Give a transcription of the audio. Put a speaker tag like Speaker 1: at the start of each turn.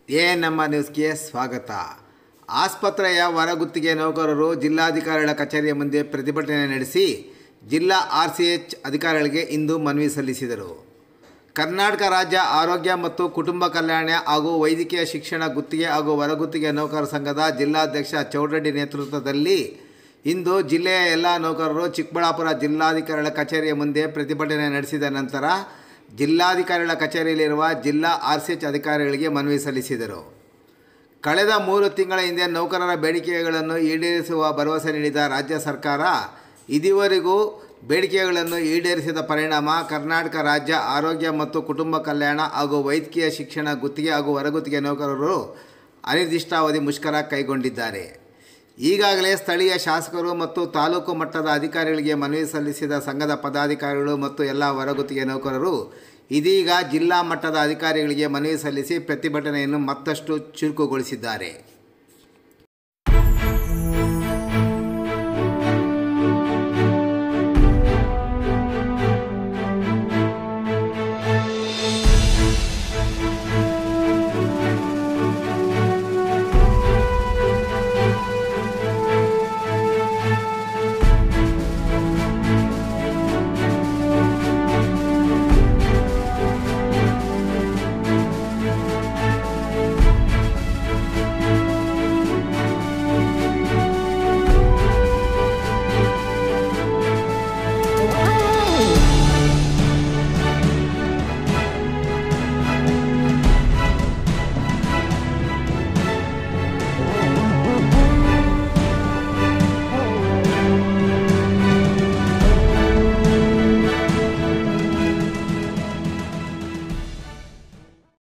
Speaker 1: A ನಮ್ಮ ನ್ಯೂಸ್ಗೆ ಸ್ವಾಗತ ಆಸ್ಪತ್ರೆಯ ಹೊರಗುತ್ತಿಗೆ ನೌಕರರು ಜಿಲ್ಲಾಧಿಕಾರಿಗಳ ಕಚೇರಿಯ ಮುಂದೆ ಪ್ರತಿಭಟನೆ ನಡೆಸಿ ಜಿಲ್ಲಾ ಆರ್ ಸಿ ಎಚ್ ಅಧಿಕಾರಿಗಳಿಗೆ ಇಂದು ಮನವಿ ಸಲ್ಲಿಸಿದರು ಕರ್ನಾಟಕ ರಾಜ್ಯ ಆರೋಗ್ಯ ಮತ್ತು ಕುಟುಂಬ ಕಲ್ಯಾಣ ಹಾಗೂ ವೈದ್ಯಕೀಯ ಶಿಕ್ಷಣ ಗುತ್ತಿಗೆ ಹಾಗೂ ಹೊರಗುತ್ತಿಗೆ ನೌಕರರ ಸಂಘದ ಜಿಲ್ಲಾಧ್ಯಕ್ಷ ಚೌಡರೆಡ್ಡಿ ನೇತೃತ್ವದಲ್ಲಿ ಇಂದು ಜಿಲ್ಲೆಯ ಎಲ್ಲ ನೌಕರರು ಚಿಕ್ಕಬಳ್ಳಾಪುರ ಜಿಲ್ಲಾಧಿಕಾರಿಗಳ ಕಚೇರಿಯ ಮುಂದೆ ಪ್ರತಿಭಟನೆ ನಡೆಸಿದ ನಂತರ ಜಿಲ್ಲಾಧಿಕಾರಿಗಳ ಕಚೇರಿಯಲ್ಲಿರುವ ಜಿಲ್ಲಾ ಆರ್ ಸಿ ಎಚ್ ಅಧಿಕಾರಿಗಳಿಗೆ ಮನವಿ ಸಲ್ಲಿಸಿದರು ಕಳೆದ ಮೂರು ತಿಂಗಳ ಹಿಂದೆ ನೌಕರರ ಬೇಡಿಕೆಗಳನ್ನು ಈಡೇರಿಸುವ ಭರವಸೆ ನೀಡಿದ ರಾಜ್ಯ ಸರ್ಕಾರ ಇದುವರೆಗೂ ಬೇಡಿಕೆಗಳನ್ನು ಈಡೇರಿಸಿದ ಪರಿಣಾಮ ಕರ್ನಾಟಕ ರಾಜ್ಯ ಆರೋಗ್ಯ ಮತ್ತು ಕುಟುಂಬ ಕಲ್ಯಾಣ ಹಾಗೂ ವೈದ್ಯಕೀಯ ಶಿಕ್ಷಣ ಗುತ್ತಿಗೆ ಹಾಗೂ ಹೊರಗುತ್ತಿಗೆ ನೌಕರರು ಅನಿರ್ದಿಷ್ಟಾವಧಿ ಮುಷ್ಕರ ಕೈಗೊಂಡಿದ್ದಾರೆ ಈಗಾಗಲೇ ಸ್ಥಳೀಯ ಶಾಸಕರು ಮತ್ತು ತಾಲೂಕು ಮಟ್ಟದ ಅಧಿಕಾರಿಗಳಿಗೆ ಮನವಿ ಸಲ್ಲಿಸಿದ ಸಂಘದ ಪದಾಧಿಕಾರಿಗಳು ಮತ್ತು ಎಲ್ಲ ಹೊರಗುತ್ತಿಗೆ ನೌಕರರು ಇದೀಗ ಜಿಲ್ಲಾ ಮಟ್ಟದ ಅಧಿಕಾರಿಗಳಿಗೆ ಮನವಿ ಸಲ್ಲಿಸಿ ಪ್ರತಿಭಟನೆಯನ್ನು ಮತ್ತಷ್ಟು ಚುರುಕುಗೊಳಿಸಿದ್ದಾರೆ